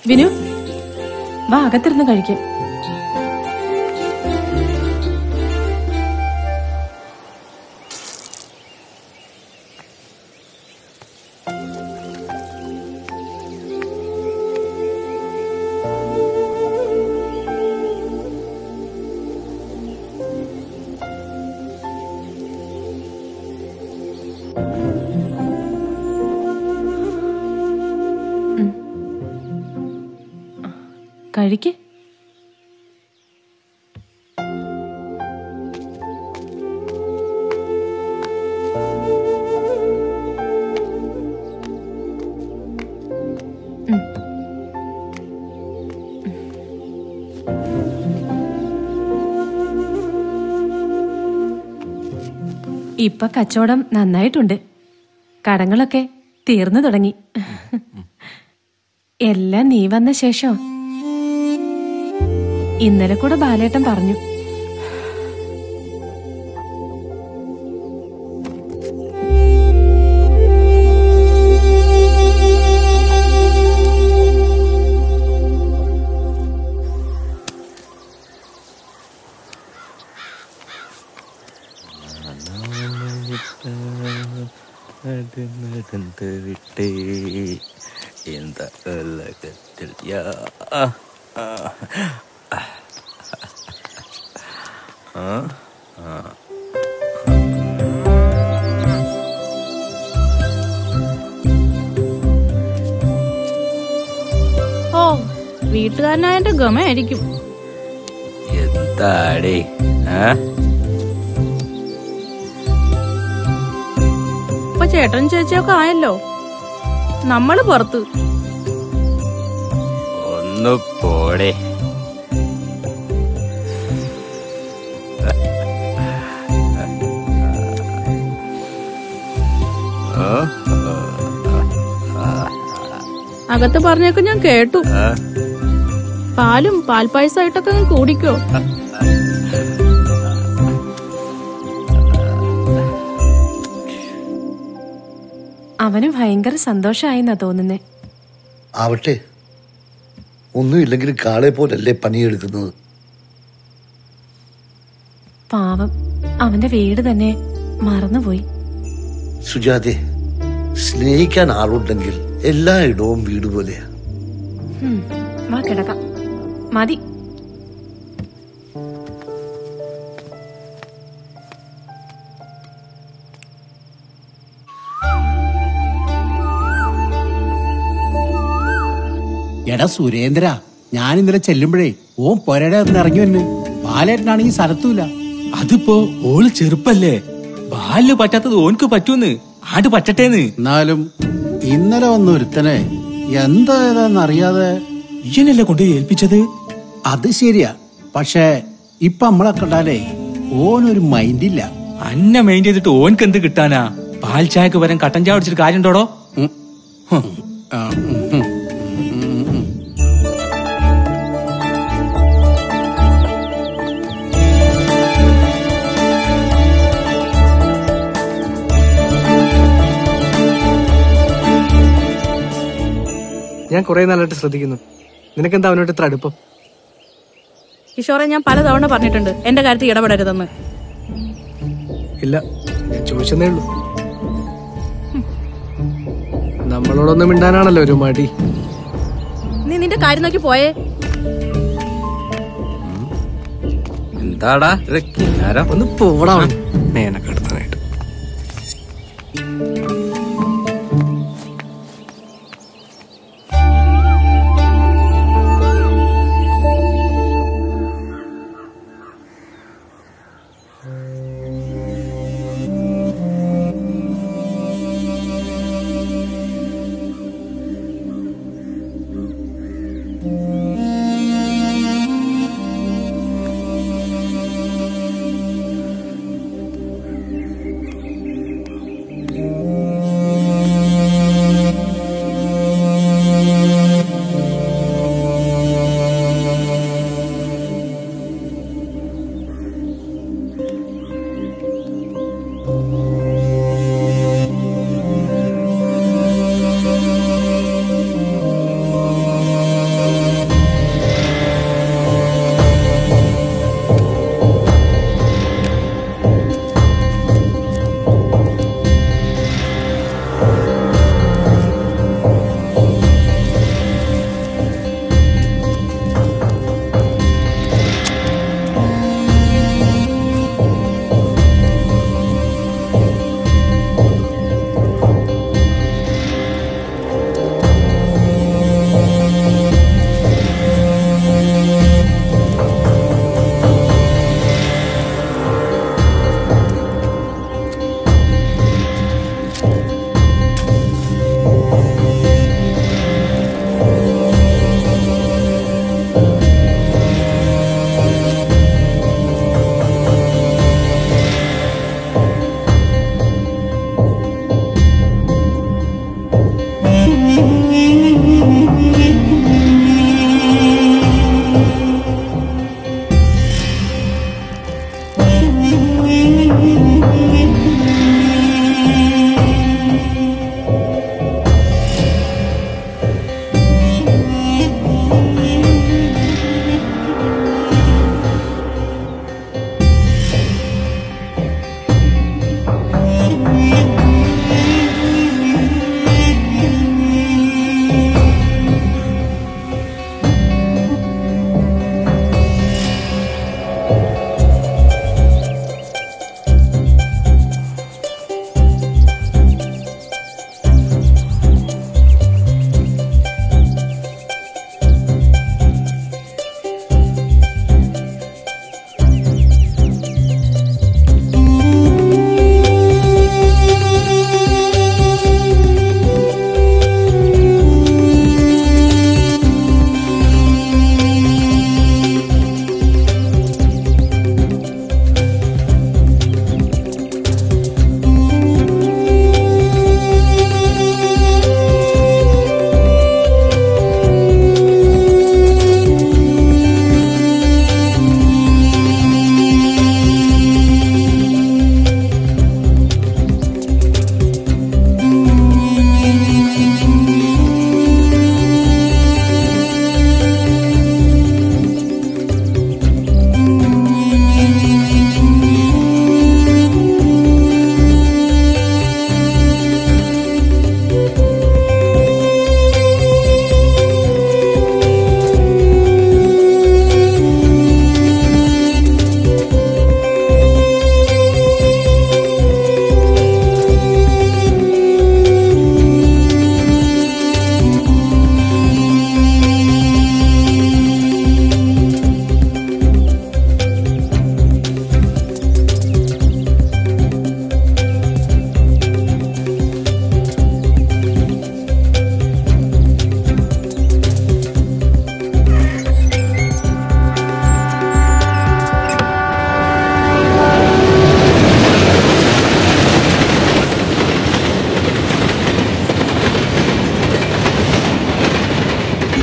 വിനു വാ അകത്തിരുന്ന് കഴിക്കും കഴിക്ക് ഉം. ഇപ്പൊ കച്ചവടം നന്നായിട്ടുണ്ട് കടങ്ങളൊക്കെ തീർന്നു തുടങ്ങി എല്ലാം നീ വന്ന ശേഷം ഇന്നലെ കൂടെ ബാലേട്ടൻ പറഞ്ഞു നടന്ന് വിട്ടേ എന്ത ഉലകത്തിൽ യാ ആ, ആ, ആ, ആ, ആ. ഓ വീട്ടുകാരനായന്റെ ഗമയായിരിക്കും എന്താടേ ആ ഇപ്പൊ ചേട്ടൻ ചേച്ചിയൊക്കെ ആയല്ലോ നമ്മള് പുറത്ത് ഒന്ന് പോടെ ആ, അകത്ത് പറഞ്ഞൊക്കെ ഞാൻ കേട്ടു ആ. പാലും പാൽപ്പായസമായിട്ടൊക്കെ അങ്ങ് കൂടിക്കോ അവന് ഭയങ്കര സന്തോഷമായിന്നാ തോന്നുന്നേ ആവട്ടെ ഒന്നുമില്ലെങ്കിലും കാളെ പോലല്ലേ പണിയെടുക്കുന്നത് പാവം അവന്റെ വീട് തന്നെ മറന്നുപോയി സുജാതെ സ്നേഹിക്കാൻ ആളുണ്ടെങ്കിൽ എല്ലായിടവും വീട് പോലെയാ ഉം, വാ കിടക്കാം മതി എടാ സുരേന്ദ്ര ഞാൻ ഇന്നലെ ചെല്ലുമ്പോഴേ ഓൻ പൊരയുടെ ഒന്ന് ഇറങ്ങി വന്ന് ബാലേട്ടനാണെങ്കിൽ സ്ഥലത്തൂല അതിപ്പോ ഓള് ചെറുപ്പല്ലേ ബാലിന് പറ്റാത്തത് ഓൻക്ക് പറ്റൂന്ന് ആട് പറ്റട്ടേന്ന് എന്നാലും ഇന്നലെ വന്ന ഒരുത്തനെ എന്താ ഏതാന്ന് അറിയാതെ ഇയ്യനല്ലേ കൊണ്ടുപോയി ഏൽപ്പിച്ചത് അത് ശരിയാ പക്ഷേ ഇപ്പൊ നമ്മളെ കണ്ടാലേ ഓനൊരു മൈൻഡില്ല അന്ന മെയിൻ ചെയ്തിട്ട് ഓൻക്ക് എന്ത് കിട്ടാനാ പാൽ ചായക്ക് വരാൻ കട്ടൻ ചായ അടിച്ചിട്ട് കാര്യണ്ടോടോ ഉം. ഹും. ആ, ഉം, ഉം. ഉം, ഉം. ഞാൻ കുറെ നാളായിട്ട് ശ്രദ്ധിക്കുന്നു നിനക്കെന്താ അവനോട്ട് ഇത്ര അടുപ്പം കിഷോറെ ഞാൻ പലതവണ പറഞ്ഞിട്ടുണ്ട് എന്റെ കാര്യത്തിൽ ഇടപെടരുതെന്ന് ഇല്ല ഞാൻ ചോദിച്ചതേ ഉള്ളൂ നമ്മളോടൊന്നും മിണ്ടാനാണല്ലോ ഒരു മടി നീ നിന്റെ കാര്യം നോക്കി പോയേ എന്താടാ ഇത് കിന്നാരം ഒന്ന് പോടാ മേനക്കെടുത്ത്